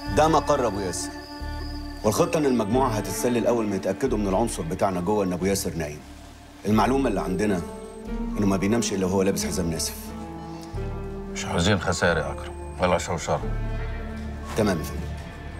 ده مقر ابو ياسر والخطه ان المجموعه هتتسلل اول ما يتاكدوا من العنصر بتاعنا جوه ان ابو ياسر نايم المعلومه اللي عندنا انه ما بينامش الا وهو لابس حزام ناسف مش عاوزين خسائر يا اكرم ولا شوشره تمام يا فندم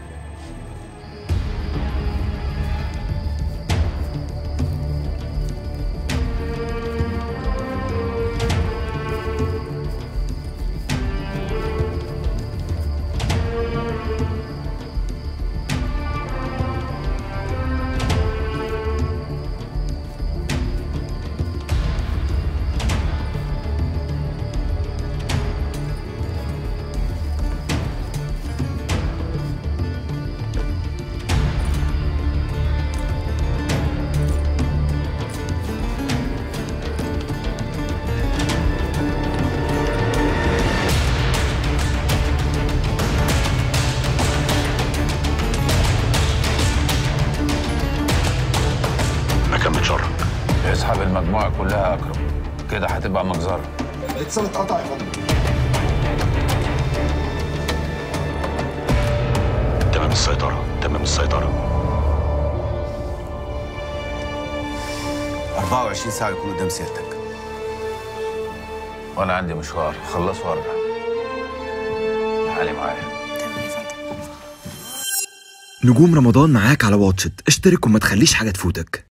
مكان متشرك اسحب المجموعه كلها يا اكرم كده هتبقى مجزره الاتصال اتقطع يا فندم تمام السيطرة تمام السيطرة 24 ساعه يكون قدام سيادتك وانا عندي مشوار خلص وارجع تعالي معايا تمام يا فندم نجوم رمضان معاك على واتشت اشترك وما تخليش حاجة تفوتك